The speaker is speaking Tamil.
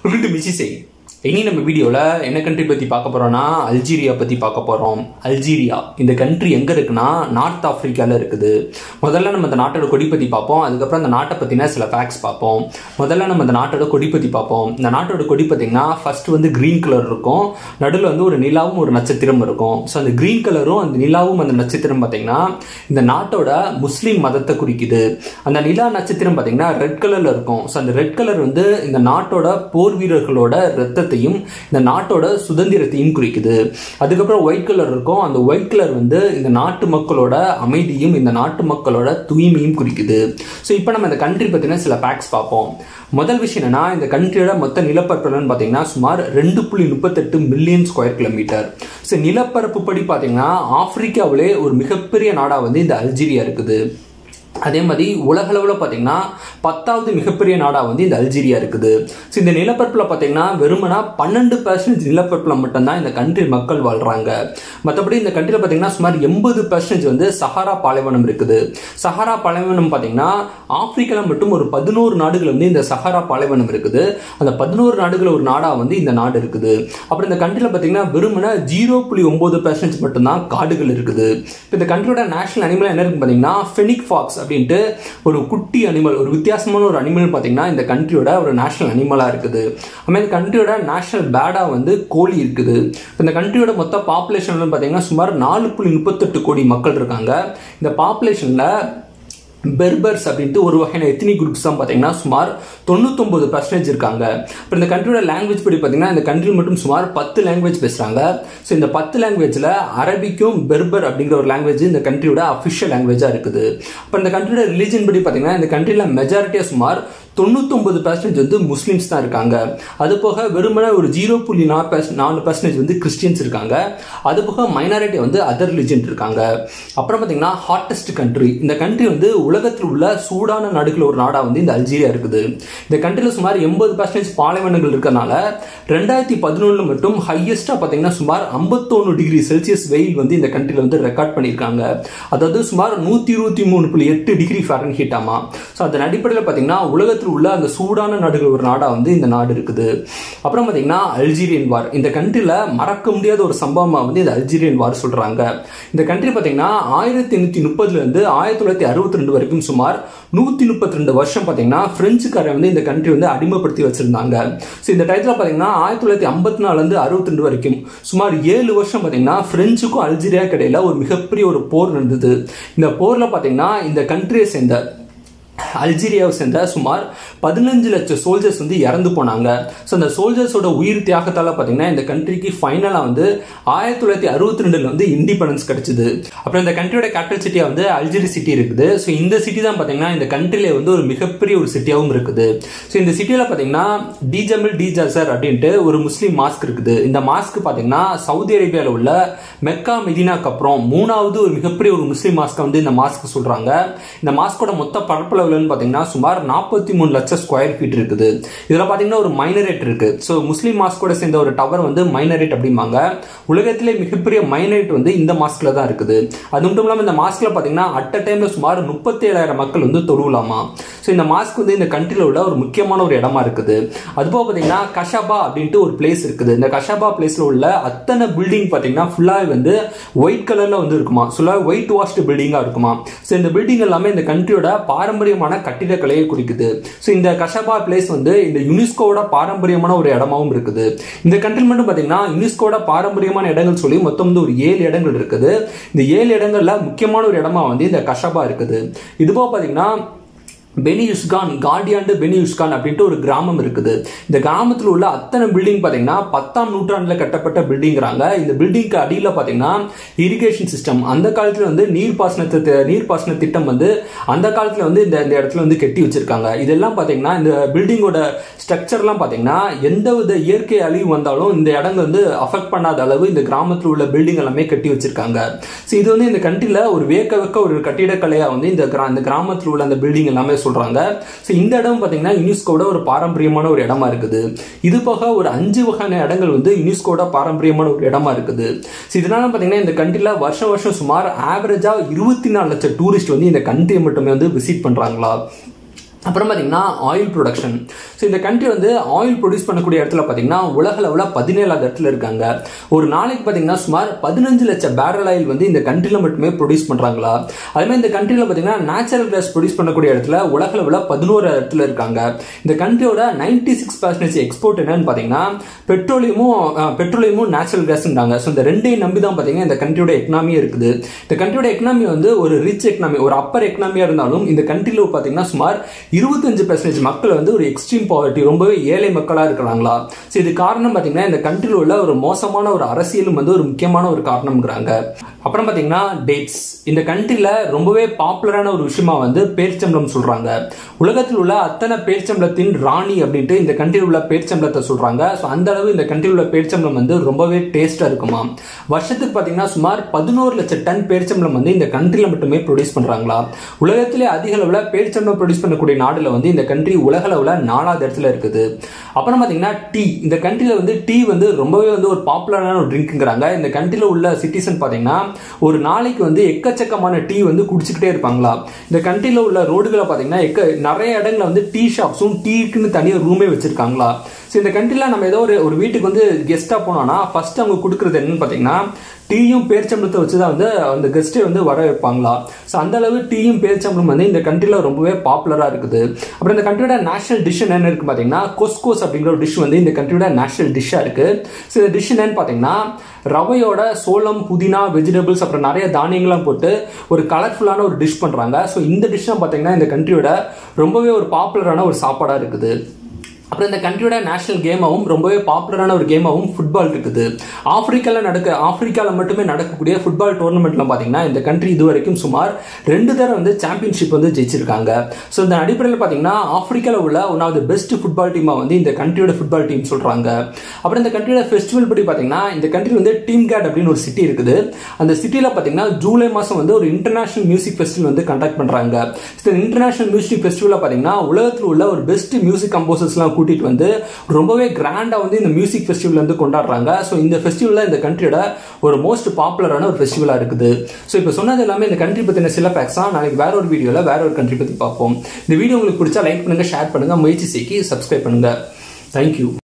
வெல்கம் டு மிசிசை இனி நம்ம வீடியோவில் என்ன கண்ட்ரி பற்றி பார்க்க போகிறோம்னா அல்ஜீரியா பற்றி பார்க்க போகிறோம் அல்ஜீரியா இந்த கண்ட்ரி எங்கே இருக்குன்னா நார்த் ஆஃப்ரிக்காவில் இருக்குது முதல்ல நம்ம இந்த நாட்டோட கொடி பற்றி பார்ப்போம் அதுக்கப்புறம் அந்த நாட்டை பற்றின சில ஃபேக்ட்ஸ் பார்ப்போம் முதல்ல நம்ம இந்த நாட்டோட கொடி பற்றி பார்ப்போம் இந்த நாட்டோட கொடி பார்த்தீங்கன்னா ஃபர்ஸ்ட் வந்து க்ரீன் கலர் இருக்கும் நடுவில் வந்து ஒரு நிலாவும் ஒரு நட்சத்திரம் இருக்கும் ஸோ அந்த க்ரீன் கலரும் அந்த நிலாவும் அந்த நட்சத்திரம் பார்த்தீங்கன்னா இந்த நாட்டோட முஸ்லீம் மதத்தை குறிக்குது அந்த நிலா நட்சத்திரம் பார்த்தீங்கன்னா ரெட் கலரில் இருக்கும் ஸோ அந்த ரெட் கலர் வந்து இந்த நாட்டோட போர் வீரர்களோட ரத்தத்தையும் இந்த நாட்டோட சுதந்திரத்தையும் குறிக்குது அதுக்கப்புறம் ஒயிட் கலர் இருக்கும் அந்த ஒயிட் கலர் வந்து இந்த நாட்டு மக்களோட அமைதியும் இந்த நாட்டு மக்களோட தூய்மையும் குறிக்குது ஸோ இப்போ நம்ம இந்த கண்ட்ரி பற்றின சில ஃபேக்ட்ஸ் பார்ப்போம் முதல் விஷயம் என்னன்னா இந்த கண்ட்ரியோட மொத்த நிலப்பரப்புலன்னு பார்த்தீங்கன்னா சுமார் ரெண்டு புள்ளி முப்பத்தெட்டு மில்லியன் ஸ்கொயர் கிலோமீட்டர் ஸோ நிலப்பரப்பு படி பார்த்தீங்கன்னா ஆப்பிரிக்காவிலே ஒரு மிகப்பெரிய நாடாக வந்து இந்த அல்ஜீரியா இருக்குது அதே மாதிரி உலகளவில் பார்த்தீங்கன்னா பத்தாவது மிகப்பெரிய நாடாக வந்து இந்த அல்ஜீரியா இருக்குது ஸோ இந்த நிலப்பரப்பில் பார்த்தீங்கன்னா வெறுமனா பன்னெண்டு பர்சன்டேஜ் நிலப்பரப்பில் மட்டும்தான் இந்த கண்ட்ரி மக்கள் வாழ்கிறாங்க மற்றபடி இந்த கண்ட்ரியில் பார்த்தீங்கன்னா சுமார் எண்பது பர்சன்டேஜ் வந்து சஹாரா பாலைவனம் இருக்குது சஹாரா பாலைவனம் பார்த்தீங்கன்னா ஆப்பிரிக்காவில் மட்டும் ஒரு பதினோரு நாடுகள் வந்து இந்த சஹாரா பாலைவனம் இருக்குது அந்த பதினோரு நாடுகள் ஒரு நாடாக வந்து இந்த நாடு இருக்குது அப்புறம் இந்த கண்ட்ரியில் பார்த்தீங்கன்னா வெறுமனா ஜீரோ புள்ளி ஒம்பது பர்சன்டேஜ் மட்டும்தான் காடுகள் இருக்குது இப்போ இந்த கண்ட்ரியோட நேஷனல் அனிமல் என்ன இருக்கு பார்த்தீங்கன்னா ஃபெனிக் ஃபாக்ஸ் அப்படின்ட்டு ஒரு குட்டி அனிமல் ஒரு வித்தியாசமான ஒரு அனிமல் பார்த்தீங்கன்னா இந்த கண்ட்ரியோட ஒரு நேஷனல் அனிமலாக இருக்குது அதுமாதிரி இந்த கண்ட்ரியோட நேஷனல் பேடாக வந்து கோழி இருக்குது இந்த கண்ட்ரியோட மொத்த பாப்புலேஷன் பார்த்தீங்கன்னா சுமார் நாலு புள்ளி முப்பத்தெட்டு கோடி மக்கள் இருக்காங்க இந்த பாப்புலேஷனில் பெர்பர்ஸ் அப்படின்ட்டு ஒரு வகையான எத்தனிக் குரூப்ஸ் தான் பார்த்தீங்கன்னா சுமார் தொண்ணூத்தொம்பது பர்சன்டேஜ் இருக்காங்க இப்போ இந்த கண்ட்ரியோட லாங்குவேஜ் படி பார்த்தீங்கன்னா இந்த கண்ட்ரி மட்டும் சுமார் பத்து லாங்குவேஜ் பேசுகிறாங்க ஸோ இந்த பத்து லாங்குவேஜில் அரபிக்கும் பெர்பர் அப்படிங்கிற ஒரு லாங்குவேஜ் இந்த கண்ட்ரியோட அஃபிஷியல் லாங்குவேஜாக இருக்குது அப்போ இந்த கண்ட்ரியோட ரிலீஜன் படி பார்த்தீங்கன்னா இந்த கண்ட்ரியில் மெஜாரிட்டியாக சுமார் தொண்ணூத்தொம்பது பர்சன்டேஜ் வந்து முஸ்லீம்ஸ் தான் இருக்காங்க அது போக வெறுமனே ஒரு ஜீரோ புள்ளி நாலு நாலு பர்சன்டேஜ் வந்து கிறிஸ்டியன்ஸ் இருக்காங்க அது போக மைனாரிட்டி வந்து அதர் ரிலிஜன் இருக்காங்க அப்புறம் பார்த்தீங்கன்னா ஹாட்டஸ்ட் கண்ட்ரி இந்த கண்ட்ரி வந்து உலகத்தில் உள்ள சூடான நாடுகள் ஒரு நாடாக வந்து இந்த அல்ஜீரியா இருக்குது இந்த கண்ட்ரியில் சுமார் எண்பது பர்சன்டேஜ் பாலைவனங்கள் இருக்கிறனால ரெண்டாயிரத்தி பதினொன்றில் மட்டும் ஹையஸ்ட்டாக பார்த்தீங்கன்னா சுமார் ஐம்பத்தொன்று டிகிரி செல்சியஸ் வெயில் வந்து இந்த கண்ட்ரியில் வந்து ரெக்கார்ட் பண்ணியிருக்காங்க அதாவது சுமார் நூற்றி இருபத்தி மூணு புள்ளி எட்டு டிகிரி ஃபேரன் ஹீட் ஆமா ஸோ அதன் அடிப்படையில் பார்த்தீங்கன்னா உலகத்தில் உள்ள அந்த சூடான நாடுகள் ஒரு நாடாக வந்து இந்த நாடு இருக்குது அப்புறம் பார்த்தீங்கன்னா அல்ஜீரியன் வார் இந்த கண்ட்ரியில் மறக்க முடியாத ஒரு சம்பவமாக வந்து இந்த அல்ஜீரியன் வார் சொல்கிறாங்க இந்த கண்ட்ரி பார்த்தீங்கன்னா ஆயிரத்தி எண்ணூற்றி முப்பதுலேருந்து ஆயிரத்தி தொள்ளாயிரத்தி அறுபத்தி ரெண்டு வரைக்கும் சுமார் நூற்றி முப்பத்தி ரெண்டு வருஷம் பார்த்தீங்கன்னா பிரெஞ்சுக்காரன் வந்து இந்த கண்ட்ரி வந்து அடிமைப்படுத்தி வச்சிருந்தாங்க ஸோ இந்த டயத்தில் பார்த்தீங்கன்னா ஆயிரத்தி தொள்ளாயிரத்தி ஐம்பத்தி நாலுலேருந்து அறுபத்தி ரெண்டு வரைக்கும் சுமார் ஏழு வருஷம் பார்த்தீங்கன்னா பிரெஞ்சுக்கும் அல்ஜீரியா இடையில ஒரு மிகப்பெரிய ஒரு போர் நடந்தது இந்த போரில் பார்த்தீங்கன்னா இந்த கண்ட்ரியை சேர்ந்த அல்ஜீரியாவை சேர்ந்த சுமார் பதினஞ்சு லட்சம் சோல்ஜர்ஸ் வந்து இறந்து போனாங்க ஸோ அந்த சோல்ஜர்ஸோட உயிர் தியாகத்தால் பார்த்தீங்கன்னா இந்த கண்ட்ரிக்கு ஃபைனலாக வந்து ஆயிரத்தி தொள்ளாயிரத்தி அறுபத்தி ரெண்டில் வந்து இண்டிபெண்டன்ஸ் கிடைச்சிது அப்புறம் இந்த கண்ட்ரியோட கேபிட்டல் சிட்டியாக வந்து அல்ஜீரி சிட்டி இருக்குது ஸோ இந்த சிட்டி தான் பார்த்தீங்கன்னா இந்த கண்ட்ரியில வந்து ஒரு மிகப்பெரிய ஒரு சிட்டியாகவும் இருக்குது ஸோ இந்த சிட்டியில் பார்த்தீங்கன்னா டிஜமில் டிஜாசர் அப்படின்ட்டு ஒரு முஸ்லீம் மாஸ்க் இருக்குது இந்த மாஸ்க் பார்த்தீங்கன்னா சவுதி அரேபியாவில் உள்ள மெக்கா மெதினாக்கு அப்புறம் மூணாவது ஒரு மிகப்பெரிய ஒரு முஸ்லீம் மாஸ்க்கை வந்து இந்த மாஸ்க் சொல்கிறாங்க இந்த மாஸ்கோட மொத்த பரப்பளவுலன்னு பார்த்தீங்கன்னா சுமார் நாற்பத்தி மூணு லட்சம் ஸ்கொயர் ஃபீட் இருக்குது இதில் பார்த்தீங்கன்னா ஒரு மைனரேட் இருக்கு ஸோ முஸ்லீம் மாஸ்கோட சேர்ந்த ஒரு டவர் வந்து மைனரேட் அப்படிம்பாங்க உலகத்திலே மிகப்பெரிய மைனரேட் வந்து இந்த மாஸ்க்ல தான் இருக்குது அது மட்டும் இல்லாமல் இந்த மாஸ்க்ல பார்த்தீங்கன்னா அட் அ டைம்ல சுமார் முப்பத்தி ஏழாயிரம் மக்கள் வந்து தொழுவலாமா ஸோ இந்த மாஸ்க் வந்து இந்த கண்ட்ரியில் உள்ள ஒரு முக்கியமான ஒரு இடமா இருக்குது அதுபோக பார்த்தீங்கன்னா கஷாபா அப்படின்ட்டு ஒரு பிளேஸ் இருக்குது இந்த கஷாபா பிளேஸ்ல உள்ள அத்தனை பில்டிங் பார்த்தீங்கன்னா ஃபுல்லாக வந்து ஒயிட் கலர்ல வந்து இருக்குமா ஃபுல்லாக ஒயிட் வாஷ்டு பில்டிங்காக இருக்குமா ஸோ இந்த பில்டிங் எல்லாமே இந்த கண்ட்ரியோட பாரம்பரியமான கட்டிடக்கலையை குறிக்குது ஸோ இந்த கஷபா பிளேஸ் வந்து இந்த யுனெஸ்கோவோட பாரம்பரியமான ஒரு இடமாவும் இருக்குது இந்த கண்ட்ரி மட்டும் பார்த்தீங்கன்னா யுனெஸ்கோட பாரம்பரியமான இடங்கள் சொல்லி மொத்தம் வந்து ஒரு ஏழு இடங்கள் இருக்குது இந்த ஏழு இடங்கள்ல முக்கியமான ஒரு இடமா வந்து இந்த கஷபா இருக்குது இதுபோக பார்த்தீங்கன்னா பெனி யுஸ்கான் கார்டியாண்டு பெனி யுஸ்கான் அப்படின்ட்டு ஒரு கிராமம் இருக்குது இந்த கிராமத்தில் உள்ள அத்தனை பில்டிங் பார்த்தீங்கன்னா பத்தாம் நூற்றாண்டில் கட்டப்பட்ட பில்டிங்கிறாங்க இந்த பில்டிங்க்கு அடியில் பார்த்தீங்கன்னா இரிகேஷன் சிஸ்டம் அந்த காலத்தில் வந்து நீர்ப்பாசனத்தை நீர்ப்பாசன திட்டம் வந்து அந்த காலத்தில் வந்து இந்த இந்த இடத்துல வந்து கட்டி வச்சிருக்காங்க இதெல்லாம் பார்த்தீங்கன்னா இந்த பில்டிங்கோட ஸ்ட்ரக்சர்லாம் பார்த்தீங்கன்னா எந்த வித இயற்கை அழிவு வந்தாலும் இந்த இடங்கள் வந்து அஃபெக்ட் பண்ணாத அளவு இந்த கிராமத்தில் உள்ள பில்டிங் எல்லாமே கட்டி வச்சிருக்காங்க ஸோ இது வந்து இந்த கண்ட்ரியில் ஒரு வேக்க வேக்க ஒரு கட்டிடக்கலையாக வந்து இந்த கிரா இந்த கிராமத்தில் உள்ள அந்த பில்டிங் எல்லாமே சொல்றாங்க ஸோ இந்த இடம் பார்த்தீங்கன்னா யுனெஸ்கோட ஒரு பாரம்பரியமான ஒரு இடமா இருக்குது இது போக ஒரு அஞ்சு வகையான இடங்கள் வந்து யுனெஸ்கோட பாரம்பரியமான ஒரு இடமா இருக்குது ஸோ இதனால பார்த்தீங்கன்னா இந்த கண்ட்ரியில் வருஷம் வருஷம் சுமார் ஆவரேஜா இருபத்தி நாலு லட்சம் டூரிஸ்ட் வந்து இந்த கண்ட்ரியை மட்டுமே வந்து விசிட் பண்றாங்களா அப்புறம் பார்த்தீங்கன்னா ஆயில் ப்ரொடக்ஷன் ஸோ இந்த கண்ட்ரி வந்து ஆயில் ப்ரொடியூஸ் பண்ணக்கூடிய இடத்துல பார்த்தீங்கன்னா உலக அளவில் பதினேழாவது இடத்துல இருக்காங்க ஒரு நாளைக்கு பார்த்தீங்கன்னா சுமார் பதினஞ்சு லட்சம் பேரல் ஆயில் வந்து இந்த கண்ட்ரியில் மட்டுமே ப்ரொடியூஸ் பண்ணுறாங்களா அதுமாதிரி இந்த கண்ட்ரியில் பார்த்தீங்கன்னா நேச்சுரல் கேஸ் ப்ரொடியூஸ் பண்ணக்கூடிய இடத்துல உலக அளவில் பதினோரு இடத்துல இருக்காங்க இந்த கண்ட்ரியோட நைன்டி சிக்ஸ் பர்சன்டேஜ் எக்ஸ்போர்ட் என்னன்னு பார்த்தீங்கன்னா பெட்ரோலியமும் பெட்ரோலியமும் நேச்சுரல் கேஸ்ன்றாங்க ஸோ இந்த ரெண்டையும் நம்பி தான் பார்த்தீங்கன்னா இந்த கண்ட்ரியோட எக்கனாமியே இருக்குது இந்த கண்ட்ரியோட எக்கனாமி வந்து ஒரு ரிச் எக்கனாமி ஒரு அப்பர் எக்கனாமியாக இருந்தாலும் இந்த கண்ட்ரியில் பார்த்தீங்கன்னா சுமார் இருபத்தஞ்சு பர்சன்டேஜ் மக்கள் வந்து ஒரு எக்ஸ்ட்ரீம் பாவர்ட்டி ரொம்பவே ஏழை மக்களாக இருக்கிறாங்களா ஸோ இது காரணம் பார்த்தீங்கன்னா இந்த கண்ட்ரியில் உள்ள ஒரு மோசமான ஒரு அரசியலும் வந்து ஒரு முக்கியமான ஒரு காரணம்ங்கிறாங்க அப்புறம் பார்த்தீங்கன்னா டேட்ஸ் இந்த கண்ட்ரியில் ரொம்பவே பாப்புலரான ஒரு விஷயமா வந்து பேர்ச்சம்பளம் சொல்கிறாங்க உலகத்தில் உள்ள அத்தனை பேர்ச்சம்பளத்தின் ராணி அப்படின்ட்டு இந்த கண்ட்ரியில் உள்ள பேர்ச்சம்பளத்தை சொல்கிறாங்க ஸோ அந்த அளவு இந்த கண்ட்ரியில் உள்ள பேர்ச்சம்பளம் வந்து ரொம்பவே டேஸ்ட்டாக இருக்குமா வருஷத்துக்கு பார்த்தீங்கன்னா சுமார் பதினோரு லட்சம் டன் பேர்ச்சம்பளம் வந்து இந்த கண்ட்ரியில் மட்டுமே ப்ரொடியூஸ் பண்ணுறாங்களா உலகத்திலே அதிக அளவில் பேர்ச்சம்பளம் ப்ரொடியூஸ் பண்ணக்கூடிய நாடுல வந்து இந்த கண்ட்ரி உலக அளவில் நாலாவது இடத்துல இருக்குது அப்புறம் பார்த்தீங்கன்னா டீ இந்த கண்ட்ரியில் வந்து டீ வந்து ரொம்பவே வந்து ஒரு பாப்புலரான ஒரு ட்ரிங்க்ங்கிறாங்க இந்த கண்ட்ரியில் உள்ள சிட்டிசன் பார்த்தீங்கன்னா ஒரு நாளைக்கு வந்து எக்கச்சக்கமான டீ வந்து குடிச்சுக்கிட்டே இருப்பாங்களா இந்த கண்ட்ரியில் உள்ள ரோடுகளை பார்த்தீங்கன்னா எக்க நிறைய இடங்களில் வந்து டீ ஷாப்ஸும் டீக்குன்னு தனியாக ரூமே வச்சிருக்காங்களா ஸோ இந்த கண்ட்ரியில் நம்ம ஏதோ ஒரு ஒரு வீட்டுக்கு வந்து கெஸ்ட்டாக போனோம்னா ஃபர்ஸ்ட் அவங்க கொடுக்குறது என்னன்னு பார்த்தீங்கன்னா டீயும் பேர்ச்சம்பளத்தை வச்சு தான் வந்து அந்த கெஸ்ட்டை வந்து வர வைப்பாங்களா ஸோ அந்த அளவு டீயும் பேர்ச்சம்பளம் வந்து இந்த கண்ட்ரியில் ரொம்பவே பாப்புலராக இருக்குது அப்புறம் இந்த கண்ட்ரியோட நேஷனல் டிஷ் என்னன்னு இருக்கு பார்த்தீங்கன்னா கொஸ்கோஸ் அப்படிங்கிற ஒரு டிஷ் வந்து இந்த கண்ட்ரியோட நேஷனல் டிஷ்ஷாக இருக்கு ஸோ இந்த டிஷ் என்னன்னு பார்த்தீங்கன்னா ரவையோட சோளம் புதினா வெஜிடபிள்ஸ் அப்புறம் நிறைய தானியங்கள்லாம் போட்டு ஒரு கலர்ஃபுல்லான ஒரு டிஷ் பண்ணுறாங்க ஸோ இந்த டிஷ்ஷாக பார்த்தீங்கன்னா இந்த கண்ட்ரியோட ரொம்பவே ஒரு பாப்புலரான ஒரு சாப்பாடாக இருக்குது அப்புறம் இந்த கண்ட்ரியோட நேஷனல் கேமாகவும் ரொம்பவே பாப்புலரான ஒரு கேமாகவும் ஃபுட்பால் இருக்குது ஆப்பிரிக்காவில் நடக்க ஆப்பிரிக்காவில் மட்டுமே நடக்கக்கூடிய ஃபுட்பால் டோர்னமெண்ட்ல பார்த்தீங்கன்னா இந்த கண்ட்ரி இது வரைக்கும் சுமார் ரெண்டு தடவை வந்து சாம்பியன்ஷிப் வந்து ஜெயிச்சிருக்காங்க ஸோ இந்த அடிப்படையில் பார்த்தீங்கன்னா ஆப்பிரிக்காவில் உள்ள one of the best football டீமாக வந்து இந்த கண்ட்ரியோட ஃபுட்பால் டீம் சொல்கிறாங்க அப்புறம் இந்த கண்ட்ரியோட ஃபெஸ்டிவல் படி பார்த்தீங்கன்னா இந்த கண்ட்ரி வந்து டீம் கேட் அப்படின்னு ஒரு சிட்டி இருக்குது அந்த சிட்டியில் பார்த்தீங்கன்னா ஜூலை மாதம் வந்து ஒரு இன்டர்நேஷனல் மியூசிக் ஃபெஸ்டிவல் வந்து கண்டக்ட் பண்ணுறாங்க இந்த இன்டர்நேஷனல் மியூசிக் ஃபெஸ்டிவலில் பார்த்தீங்கன்னா உலகத்தில் உள்ள ஒரு பெஸ்ட் மியூசிக் கம்போசர்ஸ்லாம் கூட்டிட்டு வந்து ரொம்பவே கிராண்டா வந்து இந்த மியூசிக் ஃபெஸ்டிவல் வந்து கொண்டாடுறாங்க ஸோ இந்த ஃபெஸ்டிவலில் இந்த கண்ட்ரியோட ஒரு மோஸ்ட் பாப்புலரான ஒரு ஃபெஸ்டிவலாக இருக்குது ஸோ இப்போ சொன்னது எல்லாமே இந்த கண்ட்ரி பற்றின சில ஃபேக்ஸ் தான் நாளைக்கு வேற ஒரு வீடியோவில் வேற ஒரு கண்ட்ரி பற்றி பார்ப்போம் இந்த வீடியோ உங்களுக்கு பிடிச்சா லைக் பண்ணுங்க ஷேர் பண்ணுங்க முயற்சி செய்கி சப்ஸ்கிரைப் பண்ணுங்க தேங்க்யூ